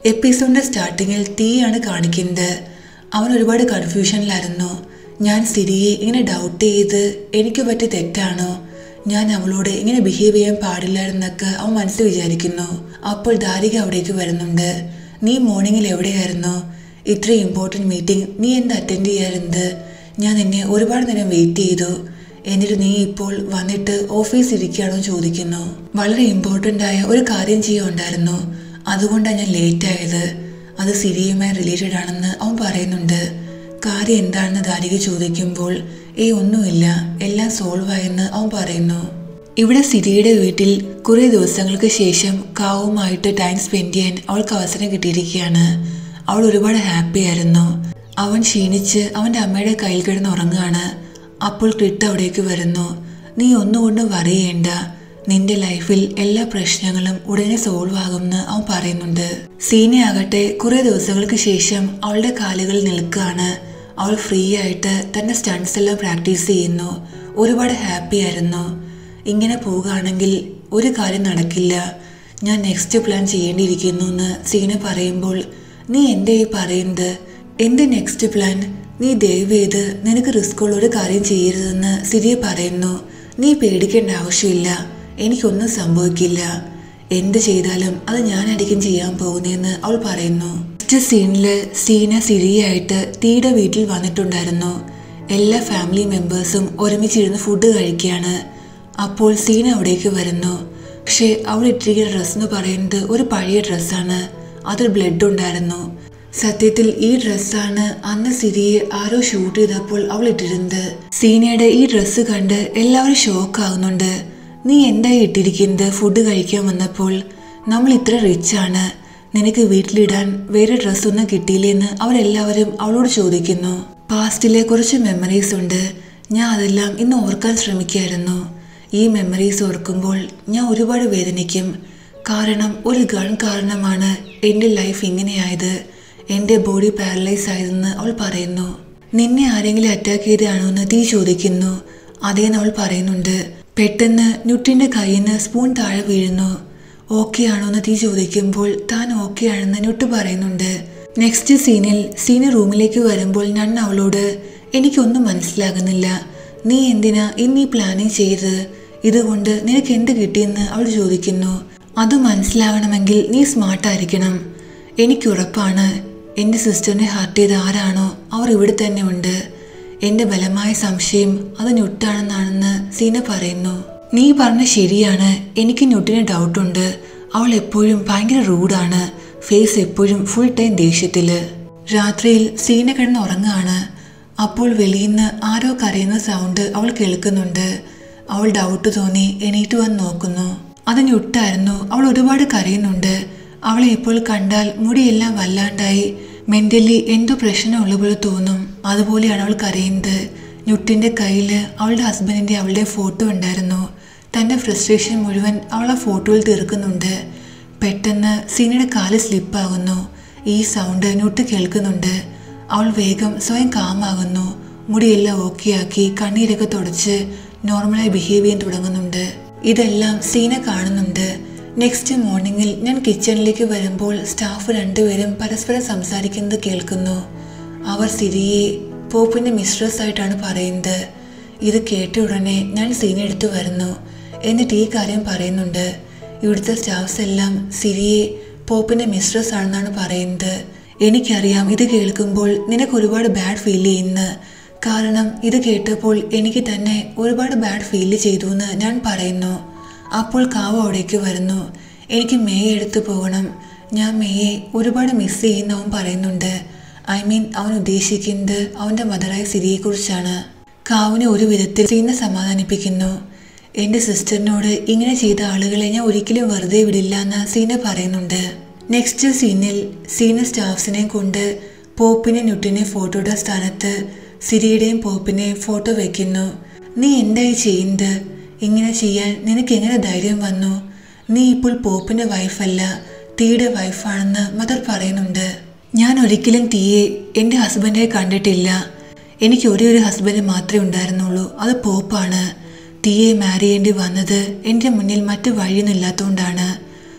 എപ്പിസോഡിന്റെ സ്റ്റാർട്ടിങ്ങിൽ തീയാണ് കാണിക്കുന്നത് അവൻ ഒരുപാട് കൺഫ്യൂഷനിലായിരുന്നു ഞാൻ സിരിയെ ഇങ്ങനെ ഡൗട്ട് ചെയ്ത് എനിക്ക് പറ്റിയ തെറ്റാണോ ഞാൻ അവളോട് ഇങ്ങനെ ബിഹേവ് ചെയ്യാൻ പാടില്ലായിരുന്നൊക്കെ അവൻ മനസ്സിൽ വിചാരിക്കുന്നു അപ്പോൾ ദാരിക അവിടേക്ക് വരുന്നുണ്ട് നീ മോർണിംഗിൽ എവിടെയായിരുന്നു ഇത്രയും ഇമ്പോർട്ടൻറ്റ് മീറ്റിംഗ് നീ എന്ത് അറ്റൻഡ് ചെയ്യാറുണ്ട് ഞാൻ നിന്നെ ഒരുപാട് നേരം വെയിറ്റ് ചെയ്തു എന്നിട്ട് നീ ഇപ്പോൾ വന്നിട്ട് ഓഫീസിൽ ഇരിക്കുകയാണോ ചോദിക്കുന്നു വളരെ ഇമ്പോർട്ടൻ്റ് ആയ ഒരു കാര്യം ചെയ്യുണ്ടായിരുന്നു അതുകൊണ്ടാണ് ഞാൻ ലേറ്റ് ആയത് അത് സിരിയുമായി റിലേറ്റഡ് ആണെന്ന് അവൻ പറയുന്നുണ്ട് കാര്യം എന്താണെന്ന് ദാരിക ചോദിക്കുമ്പോൾ ഏ ഒന്നുമില്ല എല്ലാം സോൾവ് ആയെന്ന് അവൻ പറയുന്നു ഇവിടെ സിരിയുടെ വീട്ടിൽ കുറേ ദിവസങ്ങൾക്ക് ശേഷം കാവുമായിട്ട് ടൈം സ്പെൻഡ് ചെയ്യാൻ അവൾക്ക് അവസരം കിട്ടിയിരിക്കുകയാണ് അവൾ ഒരുപാട് ഹാപ്പി ആയിരുന്നു അവൻ ക്ഷീണിച്ച് അവൻ്റെ അമ്മയുടെ കയ്യിൽ കിടന്ന് ഉറങ്ങുകയാണ് അപ്പോൾ ക്രിട്ട് അവിടേക്ക് വരുന്നു നീ ഒന്നുകൊണ്ടും വറി ചെയ്യണ്ട നിന്റെ ലൈഫിൽ എല്ലാ പ്രശ്നങ്ങളും ഉടനെ സോൾവ് ആകുമെന്ന് അവൻ പറയുന്നുണ്ട് സീന ആകട്ടെ കുറെ ദിവസങ്ങൾക്ക് ശേഷം അവളുടെ കാലുകളിൽ നിൽക്കുകയാണ് അവൾ ഫ്രീ ആയിട്ട് തന്റെ സ്റ്റൺസ് എല്ലാം പ്രാക്ടീസ് ചെയ്യുന്നു ഒരുപാട് ഹാപ്പി ആയിരുന്നു ഇങ്ങനെ പോവുകയാണെങ്കിൽ ഒരു കാര്യം നടക്കില്ല ഞാൻ നെക്സ്റ്റ് പ്ലാൻ ചെയ്യേണ്ടിയിരിക്കുന്നു എന്ന് സീന പറയുമ്പോൾ നീ എൻ്റെ ഈ പറയുന്നത് എൻ്റെ നെക്സ്റ്റ് പ്ലാൻ നീ ദയവേത് നിനക്ക് റിസ്ക് ഉള്ള ഒരു കാര്യം ചെയ്യരുതെന്ന് സിരിയെ പറയുന്നു നീ പേടിക്കേണ്ട ആവശ്യമില്ല എനിക്കൊന്നും സംഭവിക്കില്ല എന്ത് ചെയ്താലും അത് ഞാനായിരിക്കും ചെയ്യാൻ പോകുന്നതെന്ന് അവൾ പറയുന്നു നെക്സ്റ്റ് സീനില് സീന സിരിയായിട്ട് തീയുടെ വീട്ടിൽ വന്നിട്ടുണ്ടായിരുന്നു എല്ലാ ഫാമിലി മെമ്പേഴ്സും ഒരുമിച്ചിരുന്ന് ഫുഡ് കഴിക്കുകയാണ് അപ്പോൾ സീന അവിടേക്ക് വരുന്നു പക്ഷേ അവൾ ഇട്ടിരിക്കുന്ന ഡ്രസ്സ് എന്ന് പറയുന്നത് ഒരു പഴയ ഡ്രസ്സാണ് അതിൽ ബ്ലഡ് ഉണ്ടായിരുന്നു സത്യത്തിൽ ഈ ഡ്രസ്സാണ് അന്ന് സിരിയെ ആരോ ഷൂട്ട് ചെയ്തപ്പോൾ അവൾ ഇട്ടിരുന്നത് സീനയുടെ ഈ ഡ്രസ്സ് കണ്ട് എല്ലാവരും ഷോക്ക് ആകുന്നുണ്ട് നീ എന്തായി ഇട്ടിരിക്കുന്നത് ഫുഡ് കഴിക്കാൻ വന്നപ്പോൾ നമ്മൾ ഇത്ര റിച്ച് ആണ് നിനക്ക് വീട്ടിലിടാൻ വേറെ ഡ്രസ്സൊന്നും കിട്ടിയില്ലേന്ന് അവരെല്ലാവരും അവളോട് ചോദിക്കുന്നു പാസ്റ്റിലെ കുറച്ച് മെമ്മറീസ് ഉണ്ട് ഞാൻ അതെല്ലാം ഇന്ന് ഓർക്കാൻ ശ്രമിക്കായിരുന്നു ഈ മെമ്മറീസ് ഓർക്കുമ്പോൾ ഞാൻ ഒരുപാട് വേദനിക്കും കാരണം ഒരു ഗൺ കാരണമാണ് എൻ്റെ ലൈഫ് ഇങ്ങനെയായത് എൻ്റെ ബോഡി പാരലൈസ് ആയതെന്ന് അവൾ പറയുന്നു നിന്നെ ആരെങ്കിലും അറ്റാക്ക് ചെയ്താണോ എന്ന് തീ ചോദിക്കുന്നു അതേന്ന് അവൾ പറയുന്നുണ്ട് പെട്ടെന്ന് നുട്ടിൻ്റെ കയ്യിൽ നിന്ന് സ്പൂൺ താഴെ വീഴുന്നു ഓക്കെ ആണോ എന്ന് തീ ചോദിക്കുമ്പോൾ താൻ ഓക്കെ ആണെന്ന് നുട്ട് പറയുന്നുണ്ട് നെക്സ്റ്റ് സീനിൽ സീനി റൂമിലേക്ക് വരുമ്പോൾ ഞാൻ അവളോട് എനിക്കൊന്നും മനസ്സിലാകുന്നില്ല നീ എന്തിനാ ഇന്ന് ഈ പ്ലാനിങ് ചെയ്ത് ഇതുകൊണ്ട് നിനക്ക് എന്ത് കിട്ടിയെന്ന് അവൾ ചോദിക്കുന്നു അത് മനസ്സിലാവണമെങ്കിൽ നീ സ്മാർട്ടായിരിക്കണം എനിക്കുറപ്പാണ് എൻ്റെ സിസ്റ്ററിനെ ഹർട്ട് ചെയ്ത ആരാണോ അവർ ഇവിടെ തന്നെ ഉണ്ട് എൻ്റെ ബലമായ സംശയം അത് ഞുട്ടാണെന്നാണെന്ന് സീന പറയുന്നു നീ പറഞ്ഞ ശരിയാണ് എനിക്ക് ഞുട്ടിന് ഡൗട്ടുണ്ട് അവൾ എപ്പോഴും ഭയങ്കര റൂഡാണ് ഫേസ് എപ്പോഴും ഫുൾ ടൈം ദേഷ്യത്തില് രാത്രിയിൽ സീന കിടന്ന് ഉറങ്ങുകയാണ് അപ്പോൾ വെളിയിൽ നിന്ന് ആരോ കരയുന്ന സൗണ്ട് അവൾ കേൾക്കുന്നുണ്ട് അവൾ ഡൗട്ട് തോന്നി എണീറ്റ് വന്ന് നോക്കുന്നു അത് ഞുട്ടായിരുന്നു അവൾ ഒരുപാട് കരയുന്നുണ്ട് അവളെ ഇപ്പോൾ കണ്ടാൽ മുടിയെല്ലാം വല്ലാണ്ടായി മെന്റലി എന്തോ പ്രശ്നമുള്ള പോലെ തോന്നും അതുപോലെയാണ് അവൾ കരയുന്നത് ഞുട്ടിന്റെ കയ്യിൽ അവളുടെ ഹസ്ബൻഡിന്റെ അവളുടെ ഫോട്ടോ ഉണ്ടായിരുന്നു തന്റെ ഫ്രസ്ട്രേഷൻ മുഴുവൻ അവൾ ആ ഫോട്ടോയിൽ തീർക്കുന്നുണ്ട് പെട്ടെന്ന് സീനയുടെ കാല് സ്ലിപ്പാകുന്നു ഈ സൗണ്ട് ഞുട്ട് കേൾക്കുന്നുണ്ട് അവൾ വേഗം സ്വയം കാമാകുന്നു മുടിയെല്ലാം ഓക്കെ ആക്കി കണ്ണീരൊക്കെ തുടച്ച് നോർമലായി ബിഹേവ് ചെയ്യാൻ തുടങ്ങുന്നുണ്ട് ഇതെല്ലാം സീന കാണുന്നുണ്ട് നെക്സ്റ്റ് മോർണിംഗിൽ ഞാൻ കിച്ചണിലേക്ക് വരുമ്പോൾ സ്റ്റാഫ് രണ്ടുപേരും പരസ്പരം സംസാരിക്കുന്നത് കേൾക്കുന്നു അവർ സിരിയെ പോപ്പിന്റെ മിസ്ട്രസ് ആയിട്ടാണ് പറയുന്നത് ഇത് കേട്ട ഉടനെ ഞാൻ സീന എടുത്തു വരുന്നു എന്നിട്ട് ഈ കാര്യം പറയുന്നുണ്ട് ഇവിടുത്തെ സ്റ്റാഫ്സ് എല്ലാം സിരിയെ പോപ്പിന്റെ മിസ്ട്രസ് ആണെന്നാണ് പറയുന്നത് എനിക്കറിയാം ഇത് കേൾക്കുമ്പോൾ നിനക്ക് ഒരുപാട് ബാഡ് ഫീൽ ചെയ്യുന്നു കാരണം ഇത് കേട്ടപ്പോൾ എനിക്ക് തന്നെ ഒരുപാട് ബാഡ് ഫീൽ ചെയ്തു എന്ന് ഞാൻ പറയുന്നു അപ്പോൾ കാവ് അവിടേക്ക് വരുന്നു എനിക്ക് മേയെ എടുത്തു പോകണം ഞാൻ മേയെ ഒരുപാട് മിസ് ചെയ്യുന്നവൻ പറയുന്നുണ്ട് ഐ മീൻ അവൻ ഉദ്ദേശിക്കുന്നത് അവൻ്റെ മദറായ സിരിയെക്കുറിച്ചാണ് കാവിനെ ഒരു വിധത്തിൽ സീന സമാധാനിപ്പിക്കുന്നു എൻ്റെ സിസ്റ്ററിനോട് ഇങ്ങനെ ചെയ്ത ആളുകളെ ഞാൻ ഒരിക്കലും വെറുതെ വിടില്ല എന്ന് സീന പറയുന്നുണ്ട് നെക്സ്റ്റ് സീനിൽ സീന സ്റ്റാഫ്സിനെയും കൊണ്ട് പോപ്പിനെ നുട്ടിനെ ഫോട്ടോയുടെ സ്ഥാനത്ത് സിരിയുടെയും പോപ്പിനെയും ഫോട്ടോ വെക്കുന്നു നീ എന്തായി ചെയ്യുന്നത് ഇങ്ങനെ ചെയ്യാൻ നിനക്ക് എങ്ങനെ ധൈര്യം വന്നു നീ ഇപ്പോൾ പോപ്പിന്റെ വൈഫല്ല തീയുടെ വൈഫാണെന്ന് മദർ പറയുന്നുണ്ട് ഞാൻ ഒരിക്കലും തീയെ എൻ്റെ ഹസ്ബൻഡെ കണ്ടിട്ടില്ല എനിക്ക് ഒരേ ഒരു ഹസ്ബൻഡ് മാത്രമേ ഉണ്ടായിരുന്നുള്ളൂ അത് പോപ്പാണ് തീയെ മാരി ചെയ്യേണ്ടി വന്നത് എൻ്റെ മുന്നിൽ മറ്റു വഴിയൊന്നുമില്ലാത്തതുകൊണ്ടാണ്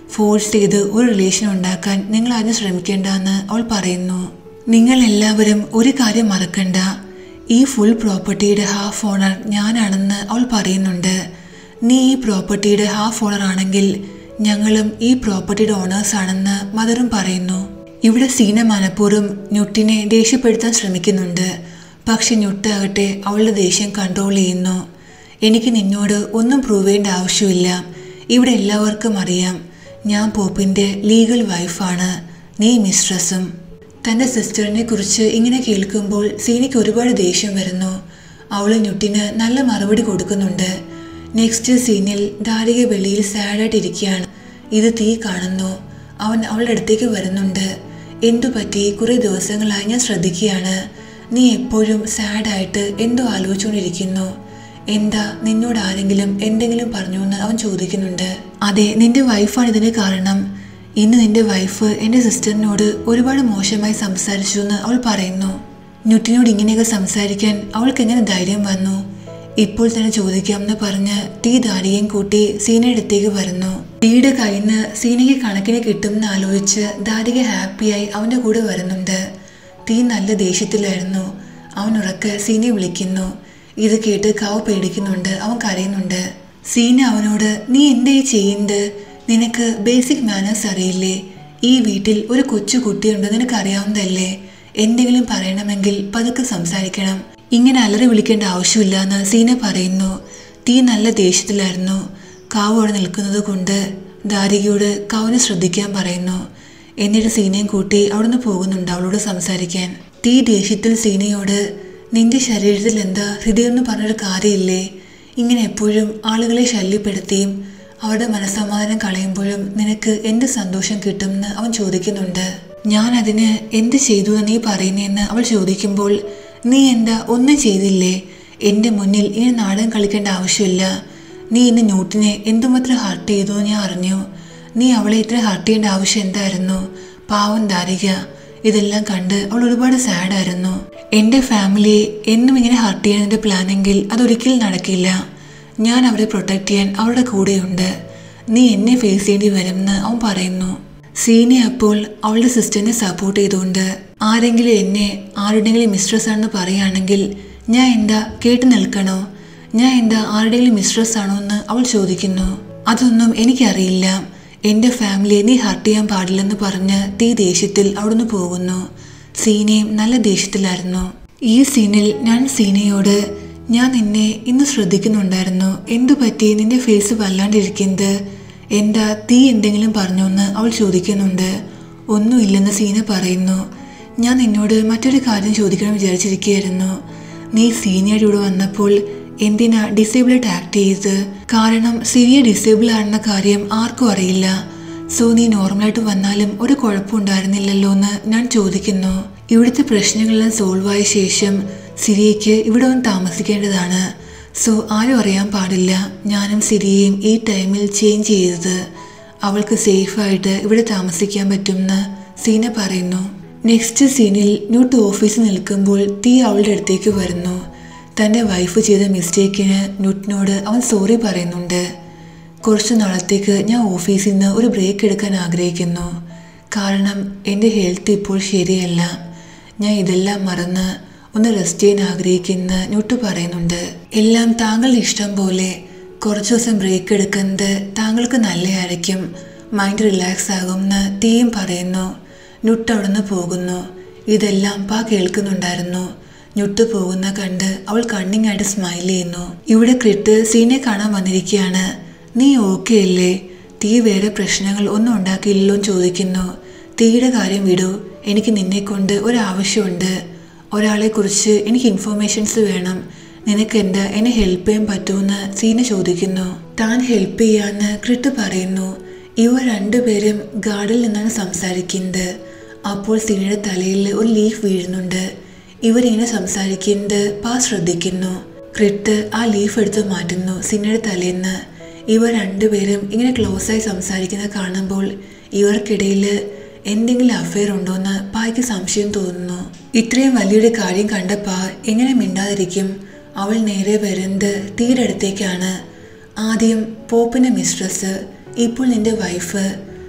ഫോഴ്സ് ചെയ്ത് ഒരു റിലേഷൻ ഉണ്ടാക്കാൻ നിങ്ങൾ ആരും ശ്രമിക്കേണ്ടെന്ന് അവൾ പറയുന്നു നിങ്ങൾ എല്ലാവരും ഒരു കാര്യം മറക്കണ്ട ഈ ഫുൾ പ്രോപ്പർട്ടിയുടെ ഹാഫ് ഓണർ ഞാനാണെന്ന് അവൾ പറയുന്നുണ്ട് നീ ഈ പ്രോപ്പർട്ടിയുടെ ഹാഫ് ഓണർ ആണെങ്കിൽ ഞങ്ങളും ഈ പ്രോപ്പർട്ടിയുടെ ഓണേഴ്സ് ആണെന്ന് മദറും പറയുന്നു ഇവിടെ സീന മനഃപൂർവ്വം ഞുട്ടിനെ ദേഷ്യപ്പെടുത്താൻ ശ്രമിക്കുന്നുണ്ട് പക്ഷെ ഞുട്ടാകട്ടെ അവളുടെ ദേഷ്യം കൺട്രോൾ ചെയ്യുന്നു എനിക്ക് നിന്നോട് ഒന്നും പ്രൂവ് ചെയ്യേണ്ട ആവശ്യമില്ല ഇവിടെ എല്ലാവർക്കും അറിയാം ഞാൻ പോപ്പിൻ്റെ ലീഗൽ വൈഫാണ് നീ മിസ്ട്രസും തൻ്റെ സിസ്റ്ററിനെ കുറിച്ച് ഇങ്ങനെ കേൾക്കുമ്പോൾ സീനയ്ക്ക് ഒരുപാട് ദേഷ്യം വരുന്നു അവൾ ഞുട്ടിന് നല്ല മറുപടി കൊടുക്കുന്നുണ്ട് നെക്സ്റ്റ് സീനിൽ ദാരിക വെളിയിൽ സാഡായിട്ടിരിക്കുകയാണ് ഇത് തീ കാണുന്നു അവൻ അവളുടെ അടുത്തേക്ക് വരുന്നുണ്ട് എന്തു പറ്റി കുറേ ദിവസങ്ങളായി ഞാൻ ശ്രദ്ധിക്കുകയാണ് നീ എപ്പോഴും സാഡായിട്ട് എന്തോ ആലോചിച്ചുകൊണ്ടിരിക്കുന്നു എന്താ നിന്നോട് ആരെങ്കിലും എന്തെങ്കിലും പറഞ്ഞു എന്ന് അവൻ ചോദിക്കുന്നുണ്ട് അതെ നിന്റെ വൈഫാണ് ഇതിന് കാരണം ഇന്ന് നിന്റെ വൈഫ് എൻ്റെ സിസ്റ്ററിനോട് ഒരുപാട് മോശമായി സംസാരിച്ചു എന്ന് അവൾ പറയുന്നു ന്യൂട്ടിനോട് ഇങ്ങനെയൊക്കെ സംസാരിക്കാൻ അവൾക്ക് എങ്ങനെ ധൈര്യം വന്നു ഇപ്പോൾ തന്നെ ചോദിക്കാമെന്ന് പറഞ്ഞ് ടീ ദാരികയും കൂട്ടി സീനയുടെ അടുത്തേക്ക് വരുന്നു ടീയുടെ കയ്യിൽ നിന്ന് സീനയ്ക്ക് കണക്കിന് കിട്ടുമെന്ന് ആലോചിച്ച് ദാരിക ഹാപ്പിയായി അവൻ്റെ കൂടെ വരുന്നുണ്ട് ടീ നല്ല ദേഷ്യത്തിലായിരുന്നു അവൻ ഉറക്കെ സീനയെ വിളിക്കുന്നു ഇത് കേട്ട് കാവ് പേടിക്കുന്നുണ്ട് അവൻ കരയുന്നുണ്ട് സീന അവനോട് നീ എന്തേ ചെയ്യുന്നത് നിനക്ക് ബേസിക് മാനേഴ്സ് അറിയില്ലേ ഈ വീട്ടിൽ ഒരു കൊച്ചു കുട്ടിയുണ്ട് നിനക്ക് അറിയാവുന്നതല്ലേ എന്തെങ്കിലും പറയണമെങ്കിൽ പതുക്കെ സംസാരിക്കണം ഇങ്ങനെ അലറി വിളിക്കേണ്ട ആവശ്യമില്ല എന്ന് സീന പറയുന്നു തീ നല്ല ദേഷ്യത്തിലായിരുന്നു കാവ് അവിടെ നിൽക്കുന്നത് കൊണ്ട് ദാരികയോട് കാവിനെ ശ്രദ്ധിക്കാൻ പറയുന്നു എന്നിട്ട് സീനയും കൂട്ടി അവിടുന്ന് പോകുന്നുണ്ട് അവളോട് സംസാരിക്കാൻ തീ ദേഷ്യത്തിൽ സീനയോട് നിന്റെ ശരീരത്തിൽ എന്താ ഹൃദയം എന്ന് പറഞ്ഞൊരു കാര്യമില്ലേ ഇങ്ങനെ എപ്പോഴും ആളുകളെ ശല്യപ്പെടുത്തിയും അവരുടെ മനസ്സമാധാനം കളയുമ്പോഴും നിനക്ക് എന്ത് സന്തോഷം കിട്ടുമെന്ന് അവൻ ചോദിക്കുന്നുണ്ട് ഞാൻ അതിന് എന്ത് ചെയ്തു എന്ന് നീ പറയുന്നതെന്ന് അവൾ ചോദിക്കുമ്പോൾ നീ എന്താ ഒന്നും ചെയ്തില്ലേ എൻ്റെ മുന്നിൽ ഇനി നാടകം കളിക്കേണ്ട ആവശ്യമില്ല നീ ഇന്ന് ന്യൂട്ടിനെ എന്തുമാത്രം ഹർട്ട് ചെയ്തു എന്ന് ഞാൻ അറിഞ്ഞു നീ അവളെ ഇത്ര ഹർട്ട് ചെയ്യേണ്ട ആവശ്യം എന്തായിരുന്നു പാവം ദാരിക ഇതെല്ലാം കണ്ട് അവൾ ഒരുപാട് സാഡായിരുന്നു എൻ്റെ ഫാമിലിയെ എന്നും ഇങ്ങനെ ഹർട്ട് ചെയ്യുന്നതിൻ്റെ പ്ലാനെങ്കിൽ അതൊരിക്കലും നടക്കില്ല ഞാൻ അവരെ പ്രൊട്ടക്റ്റ് ചെയ്യാൻ അവരുടെ കൂടെയുണ്ട് നീ എന്നെ ഫേസ് ചെയ്യേണ്ടി വരുമെന്ന് അവൻ പറയുന്നു സീനെ അപ്പോൾ അവളുടെ സിസ്റ്ററിനെ സപ്പോർട്ട് ചെയ്തുകൊണ്ട് ആരെങ്കിലും എന്നെ ആരുടെങ്കിലും മിസ്ട്രസ് ആണെന്ന് പറയുകയാണെങ്കിൽ ഞാൻ എന്താ കേട്ട് നിൽക്കണോ ഞാൻ എന്താ ആരുടെങ്കിലും മിസ്ട്രസ് ആണോ എന്ന് അവൾ ചോദിക്കുന്നു അതൊന്നും എനിക്കറിയില്ല എൻ്റെ ഫാമിലിയെ നീ ഹർട്ട് ചെയ്യാൻ പാടില്ലെന്ന് പറഞ്ഞ് തീ ദേഷ്യത്തിൽ അവിടുന്ന് പോകുന്നു സീനയും നല്ല ദേഷ്യത്തിലായിരുന്നു ഈ സീനിൽ ഞാൻ സീനയോട് ഞാൻ നിന്നെ ഇന്ന് ശ്രദ്ധിക്കുന്നുണ്ടായിരുന്നു എന്തു പറ്റി നിന്റെ ഫേസ് വല്ലാണ്ടിരിക്കുന്നത് എന്താ തീ എന്തെങ്കിലും പറഞ്ഞോന്ന് അവൾ ചോദിക്കുന്നുണ്ട് ഒന്നുമില്ലെന്ന് സീന പറയുന്നു ഞാൻ നിന്നോട് മറ്റൊരു കാര്യം ചോദിക്കണം വിചാരിച്ചിരിക്കുകയായിരുന്നു നീ സീനിയർ ഇവിടെ വന്നപ്പോൾ എന്തിനാ ഡിസേബിൾഡ് ആക്ട് ചെയ്ത് കാരണം സിരിയ ഡിസേബിൾ ആണെന്ന കാര്യം ആർക്കും അറിയില്ല സോ നീ നോർമലായിട്ട് വന്നാലും ഒരു കുഴപ്പമുണ്ടായിരുന്നില്ലല്ലോ എന്ന് ഞാൻ ചോദിക്കുന്നു ഇവിടുത്തെ പ്രശ്നങ്ങളെല്ലാം സോൾവ് ആയ ശേഷം സിരിയയ്ക്ക് ഇവിടെ വന്ന് താമസിക്കേണ്ടതാണ് സോ ആരും അറിയാൻ പാടില്ല ഞാനും സിരിയയും ഈ ടൈമിൽ ചേഞ്ച് ചെയ്തത് അവൾക്ക് സേഫായിട്ട് ഇവിടെ താമസിക്കാൻ പറ്റുമെന്ന് സീന പറയുന്നു നെക്സ്റ്റ് സീനിൽ ന്യൂട്ട് ഓഫീസിൽ നിൽക്കുമ്പോൾ തീ അവളുടെ അടുത്തേക്ക് വരുന്നു തൻ്റെ വൈഫ് ചെയ്ത മിസ്റ്റേക്കിന് ന്യൂട്ടിനോട് അവൻ സോറി പറയുന്നുണ്ട് കുറച്ച് നാളത്തേക്ക് ഞാൻ ഓഫീസിൽ നിന്ന് ഒരു ബ്രേക്ക് എടുക്കാൻ ആഗ്രഹിക്കുന്നു കാരണം എൻ്റെ ഹെൽത്ത് ഇപ്പോൾ ശരിയല്ല ഞാൻ ഇതെല്ലാം മറന്ന് ഒന്ന് റെസ്റ്റ് ചെയ്യാൻ ആഗ്രഹിക്കുന്ന ന്യൂട്ട് പറയുന്നുണ്ട് എല്ലാം താങ്കളുടെ ഇഷ്ടം പോലെ കുറച്ച് ദിവസം ബ്രേക്ക് എടുക്കുന്നത് താങ്കൾക്ക് നല്ലതായിരിക്കും മൈൻഡ് റിലാക്സ് ആകുമെന്ന് തീയും പറയുന്നു ന്യൂട്ട് അവിടുന്ന് പോകുന്നു ഇതെല്ലാം പാ കേൾക്കുന്നുണ്ടായിരുന്നു ഞുട്ടു പോകുന്ന കണ്ട് അവൾ കണ്ണിങ്ങായിട്ട് സ്മൈൽ ചെയ്യുന്നു ഇവിടെ ക്രിട്ട് സീനെ കാണാൻ വന്നിരിക്കുകയാണ് നീ ഓക്കെ അല്ലേ തീ വേറെ പ്രശ്നങ്ങൾ ഒന്നും ഉണ്ടാക്കിയില്ലല്ലോ എന്ന് ചോദിക്കുന്നു തീയുടെ കാര്യം വിടൂ എനിക്ക് നിന്നെ കൊണ്ട് ഒരാവശ്യമുണ്ട് ഒരാളെക്കുറിച്ച് എനിക്ക് ഇൻഫർമേഷൻസ് വേണം നിനക്ക് എന്താ എന്നെ ഹെൽപ്പ് ചെയ്യാൻ പറ്റുമെന്ന് സീന ചോദിക്കുന്നു താൻ ഹെൽപ്പ് ചെയ്യാന്ന് ക്രിട്ട് പറയുന്നു ഇവർ രണ്ടുപേരും ഗാർഡിൽ നിന്നാണ് സംസാരിക്കുന്നത് അപ്പോൾ സീനയുടെ തലയിൽ ഒരു ലീഫ് വീഴുന്നുണ്ട് ഇവരിങ്ങനെ സംസാരിക്കുന്നത് പാ ശ്രദ്ധിക്കുന്നു ക്രിട്ട് ആ ലീഫ് എടുത്ത് മാറ്റുന്നു സിനയുടെ തലേന്ന് ഇവർ രണ്ടുപേരും ഇങ്ങനെ ക്ലോസ് ആയി സംസാരിക്കുന്നത് കാണുമ്പോൾ ഇവർക്കിടയിൽ എന്തെങ്കിലും അഫയർ ഉണ്ടോയെന്ന് പായ്ക്ക് സംശയം തോന്നുന്നു ഇത്രയും വലിയൊരു കാര്യം കണ്ട പാ എങ്ങനെ മിണ്ടാതിരിക്കും അവൾ നേരെ വരുന്നത് തീയുടെ അടുത്തേക്കാണ് ആദ്യം പോപ്പിൻ്റെ മിസ്ട്രസ് ഇപ്പോൾ നിന്റെ വൈഫ്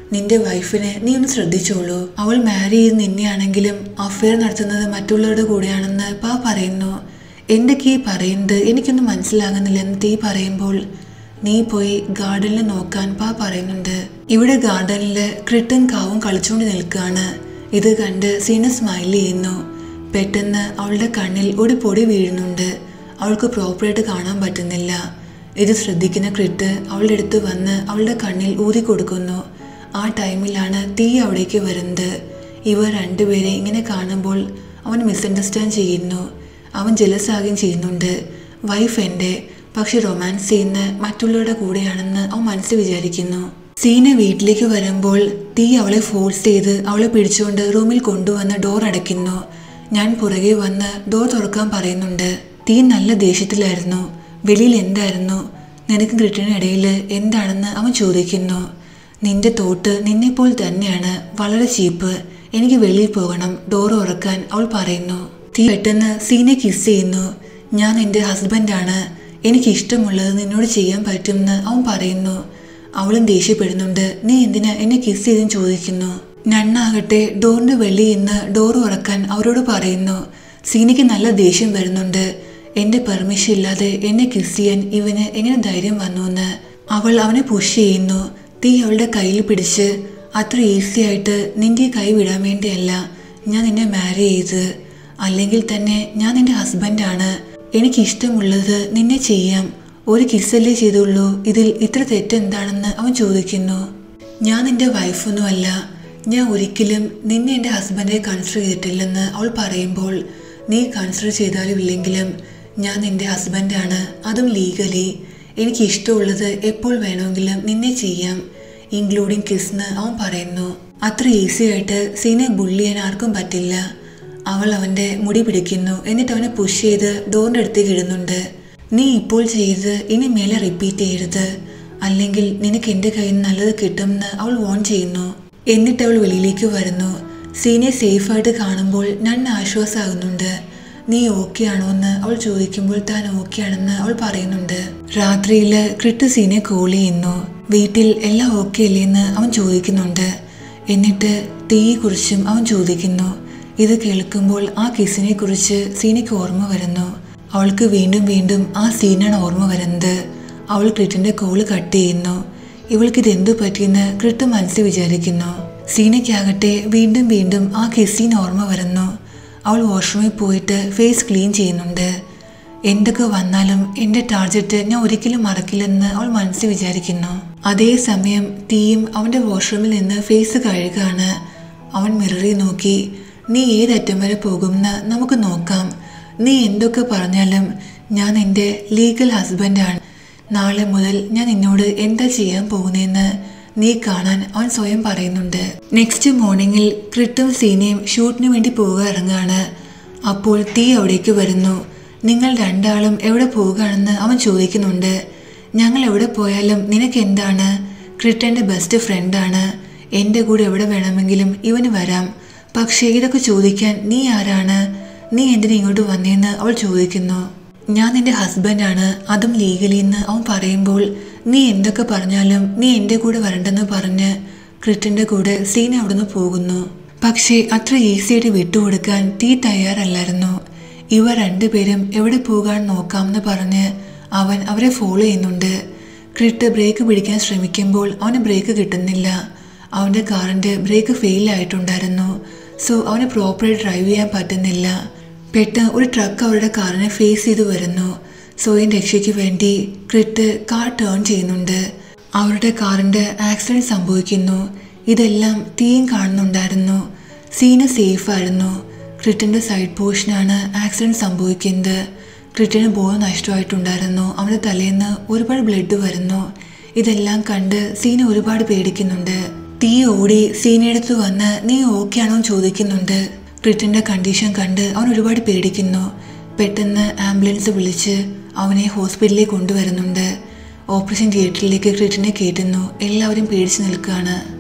നിന്റെ വൈഫിനെ നീ ഒന്ന് ശ്രദ്ധിച്ചോളൂ അവൾ മാരി ചെയ്ത് നിന്നെയാണെങ്കിലും അഫെയർ നടത്തുന്നത് മറ്റുള്ളവരുടെ കൂടെയാണെന്ന് പാ പറയുന്നു എന്തൊക്കെ ഈ പറയുന്നത് എനിക്കൊന്നും മനസ്സിലാകുന്നില്ലെന്ന് തീ പറയുമ്പോൾ നീ പോയി ഗാർഡനിൽ നോക്കാൻ പാ പറയുന്നുണ്ട് ഇവിടെ ഗാർഡനിൽ ക്രിട്ടും കാവും കളിച്ചുകൊണ്ട് നിൽക്കുകയാണ് ഇത് കണ്ട് സീന സ്മൈൽ ചെയ്യുന്നു പെട്ടെന്ന് അവളുടെ കണ്ണിൽ ഒരു പൊടി വീഴുന്നുണ്ട് അവൾക്ക് പ്രോപ്പറായിട്ട് കാണാൻ പറ്റുന്നില്ല ഇത് ശ്രദ്ധിക്കുന്ന ക്രിട്ട് അവളുടെ അടുത്ത് വന്ന് അവളുടെ കണ്ണിൽ ഊതി കൊടുക്കുന്നു ആ ടൈമിലാണ് തീ അവിടേക്ക് വരുന്നത് ഇവർ രണ്ടുപേരെ ഇങ്ങനെ കാണുമ്പോൾ അവൻ മിസ്അണ്ടർസ്റ്റാൻഡ് ചെയ്യുന്നു അവൻ ജലസാകുകയും ചെയ്യുന്നുണ്ട് വൈഫ് എൻ്റെ പക്ഷെ റൊമാൻസ് ചെയ്യുന്ന മറ്റുള്ളവരുടെ കൂടെയാണെന്ന് അവൻ മനസ്സിൽ വിചാരിക്കുന്നു സീന വീട്ടിലേക്ക് വരുമ്പോൾ തീ അവളെ ഫോഴ്സ് ചെയ്ത് അവളെ പിടിച്ചുകൊണ്ട് റൂമിൽ കൊണ്ടുവന്ന് ഡോർ അടയ്ക്കുന്നു ഞാൻ പുറകെ വന്ന് ഡോർ തുറക്കാൻ പറയുന്നുണ്ട് തീ നല്ല ദേഷ്യത്തിലായിരുന്നു വെളിയിൽ എന്തായിരുന്നു നിനക്ക് കിട്ടുന്നിടയിൽ എന്താണെന്ന് അവൻ ചോദിക്കുന്നു നിന്റെ തോട്ട് നിന്നെപ്പോൾ തന്നെയാണ് വളരെ ചീപ്പ് എനിക്ക് വെളിയിൽ പോകണം ഡോർ ഉറക്കാൻ അവൾ പറയുന്നു തീ പെട്ടെന്ന് സീനെ കിസ് ചെയ്യുന്നു ഞാൻ എൻ്റെ ഹസ്ബൻഡാണ് എനിക്ക് ഇഷ്ടമുള്ളത് നിന്നോട് ചെയ്യാൻ പറ്റുമെന്ന് അവൻ പറയുന്നു അവളും ദേഷ്യപ്പെടുന്നുണ്ട് നീ എന്തിനാ എന്നെ കിസ് ചെയ്തെന്ന് ചോദിക്കുന്നു നണ്ണാകട്ടെ ഡോറിന്റെ വെളിയിൽ നിന്ന് ഡോർ ഉറക്കാൻ അവരോട് പറയുന്നു സീനയ്ക്ക് നല്ല ദേഷ്യം വരുന്നുണ്ട് എന്റെ പെർമിഷൻ ഇല്ലാതെ എന്നെ കിസ് ചെയ്യാൻ ഇവന് എങ്ങനെ ധൈര്യം വന്നു എന്ന് അവൾ അവനെ പുഷ് ചെയ്യുന്നു തീ അവളുടെ കയ്യിൽ പിടിച്ച് അത്ര ഈസി ആയിട്ട് നിന്റെ ഈ കൈ വിടാൻ വേണ്ടിയല്ല ഞാൻ നിന്നെ മാരി ചെയ്ത് അല്ലെങ്കിൽ തന്നെ ഞാൻ നിന്റെ ഹസ്ബൻഡാണ് എനിക്ക് ഇഷ്ടമുള്ളത് നിന്നെ ചെയ്യാം ഒരു കിസ്സല്ലേ ചെയ്തുള്ളൂ ഇതിൽ ഇത്ര തെറ്റെന്താണെന്ന് അവൻ ചോദിക്കുന്നു ഞാൻ നിന്റെ വൈഫൊന്നുമല്ല ഞാൻ ഒരിക്കലും നിന്നെ എൻ്റെ ഹസ്ബൻഡെ കൺസിഡർ ചെയ്തിട്ടില്ലെന്ന് അവൾ പറയുമ്പോൾ നീ കൺസിഡർ ചെയ്താലും ഇല്ലെങ്കിലും ഞാൻ നിന്റെ ഹസ്ബൻഡാണ് അതും ലീഗലി എനിക്ക് ഇഷ്ടമുള്ളത് എപ്പോൾ വേണമെങ്കിലും നിന്നെ ചെയ്യാം ഇൻക്ലൂഡിങ് കിസ്ന്ന് അവൻ പറയുന്നു അത്ര ഈസി ആയിട്ട് സീനെ ബുള്ളി ചെയ്യാൻ ആർക്കും പറ്റില്ല അവൾ അവൻ്റെ മുടി പിടിക്കുന്നു എന്നിട്ട് അവനെ പുഷ് ചെയ്ത് ഡോറിൻ്റെ അടുത്തേക്ക് ഇടുന്നുണ്ട് നീ ഇപ്പോൾ ചെയ്ത് ഇനി മേലെ റിപ്പീറ്റ് ചെയ്യരുത് അല്ലെങ്കിൽ നിനക്ക് എൻ്റെ കയ്യിൽ നിന്ന് നല്ലത് കിട്ടുമെന്ന് അവൾ വോൺ ചെയ്യുന്നു എന്നിട്ട് അവൾ വെളിയിലേക്ക് വരുന്നു സീനെ സേഫായിട്ട് കാണുമ്പോൾ ഞാൻ ആശ്വാസമാകുന്നുണ്ട് നീ ഓക്കെ ആണോ എന്ന് അവൾ ചോദിക്കുമ്പോൾ താൻ ഓക്കെ ആണെന്ന് അവൾ പറയുന്നുണ്ട് രാത്രിയിൽ ക്രിട്ട് സീനെ കോൾ ചെയ്യുന്നു വീട്ടിൽ എല്ലാം ഓക്കെ അല്ലേ എന്ന് അവൻ ചോദിക്കുന്നുണ്ട് എന്നിട്ട് തീയെക്കുറിച്ചും അവൻ ചോദിക്കുന്നു ഇത് കേൾക്കുമ്പോൾ ആ കിസിനെ കുറിച്ച് സീനയ്ക്ക് ഓർമ്മ വരുന്നു അവൾക്ക് വീണ്ടും വീണ്ടും ആ സീനാണ് ഓർമ്മ വരുന്നത് അവൾ ക്രിട്ടിന്റെ കോള് കട്ട് ചെയ്യുന്നു ഇവൾക്ക് ഇതെന്തു പറ്റിയെന്ന് ക്രിട്ട് മനസ്സിൽ വിചാരിക്കുന്നു സീനയ്ക്കാകട്ടെ വീണ്ടും വീണ്ടും ആ കിസീൻ ഓർമ്മ വരുന്നു അവൾ വാഷ്റൂമിൽ പോയിട്ട് ഫേസ് ക്ലീൻ ചെയ്യുന്നുണ്ട് എന്തൊക്കെ വന്നാലും എൻ്റെ ടാർജറ്റ് ഞാൻ ഒരിക്കലും മറക്കില്ലെന്ന് അവൾ മനസ്സിൽ വിചാരിക്കുന്നു അതേസമയം തീയും അവൻ്റെ വാഷ്റൂമിൽ നിന്ന് ഫേസ് കഴുകാണ് അവൻ മിററിൽ നോക്കി നീ ഏതറ്റം വരെ പോകുമെന്ന് നമുക്ക് നോക്കാം നീ എന്തൊക്കെ പറഞ്ഞാലും ഞാൻ എൻ്റെ ലീഗൽ ഹസ്ബൻഡാണ് നാളെ മുതൽ ഞാൻ നിന്നോട് എന്താ ചെയ്യാൻ പോകുന്നതെന്ന് നീ കാണാൻ അവൻ സ്വയം പറയുന്നുണ്ട് നെക്സ്റ്റ് മോർണിംഗിൽ ക്രിട്ടും സീനയും ഷൂട്ടിന് വേണ്ടി പോവുക ഇറങ്ങാണ് അപ്പോൾ തീ അവിടേക്ക് വരുന്നു നിങ്ങൾ രണ്ടാളും എവിടെ പോവുകയാണെന്ന് അവൻ ചോദിക്കുന്നുണ്ട് ഞങ്ങൾ എവിടെ പോയാലും നിനക്ക് എന്താണ് ക്രിട്ടൻ്റെ ബെസ്റ്റ് ഫ്രണ്ടാണ് എൻ്റെ കൂടെ എവിടെ വേണമെങ്കിലും ഇവന് വരാം പക്ഷേ ഇതൊക്കെ ചോദിക്കാൻ നീ ആരാണ് നീ എന്തിനാ ഇങ്ങോട്ട് വന്നേന്ന് അവൾ ചോദിക്കുന്നു ഞാൻ നിന്റെ ഹസ്ബൻഡാണ് അതും ലീഗലി എന്ന് അവൻ പറയുമ്പോൾ നീ എന്തൊക്കെ പറഞ്ഞാലും നീ എൻ്റെ കൂടെ വരണ്ടെന്ന് പറഞ്ഞ് ക്രിറ്റിൻ്റെ കൂടെ സീന അവിടുന്ന് പോകുന്നു പക്ഷേ അത്ര ഈസിയായിട്ട് വിട്ടുകൊടുക്കാൻ തീ തയ്യാറല്ലായിരുന്നു ഇവ രണ്ടുപേരും എവിടെ പോകാൻ നോക്കാമെന്ന് പറഞ്ഞ് അവൻ അവരെ ഫോളോ ചെയ്യുന്നുണ്ട് ക്രിട്ട് ബ്രേക്ക് പിടിക്കാൻ ശ്രമിക്കുമ്പോൾ അവന് ബ്രേക്ക് കിട്ടുന്നില്ല അവൻ്റെ കാറിൻ്റെ ബ്രേക്ക് ഫെയിൽ ആയിട്ടുണ്ടായിരുന്നു സോ അവന് പ്രോപ്പറായി ഡ്രൈവ് ചെയ്യാൻ പറ്റുന്നില്ല പെട്ടെന്ന് ഒരു ട്രക്ക് അവരുടെ കാറിനെ ഫേസ് ചെയ്ത് വരുന്നു സ്വയം രക്ഷയ്ക്ക് വേണ്ടി ക്രിട്ട് കാർ ടേൺ ചെയ്യുന്നുണ്ട് അവരുടെ കാറിൻ്റെ ആക്സിഡൻറ്റ് സംഭവിക്കുന്നു ഇതെല്ലാം തീയും കാണുന്നുണ്ടായിരുന്നു സീന സേഫായിരുന്നു ക്രിട്ടിൻ്റെ സൈഡ് പോർഷനാണ് ആക്സിഡൻറ്റ് സംഭവിക്കുന്നത് ക്രിട്ടിന് ബോധം നഷ്ടമായിട്ടുണ്ടായിരുന്നു അവൻ്റെ തലേന്ന് ഒരുപാട് ബ്ലഡ് വരുന്നു ഇതെല്ലാം കണ്ട് സീന ഒരുപാട് പേടിക്കുന്നുണ്ട് തീ ഓടി സീനയെടുത്ത് വന്ന് നീ ഓക്കെ ആണോ എന്ന് ചോദിക്കുന്നുണ്ട് ക്രിറ്റിൻ്റെ കണ്ടീഷൻ കണ്ട് അവൻ ഒരുപാട് പേടിക്കുന്നു പെട്ടെന്ന് ആംബുലൻസ് വിളിച്ച് അവനെ ഹോസ്പിറ്റലിലേക്ക് കൊണ്ടുവരുന്നുണ്ട് ഓപ്പറേഷൻ തിയേറ്ററിലേക്ക് ക്രിറ്റിനെ കയറ്റുന്നു എല്ലാവരും പേടിച്ച് നിൽക്കുകയാണ്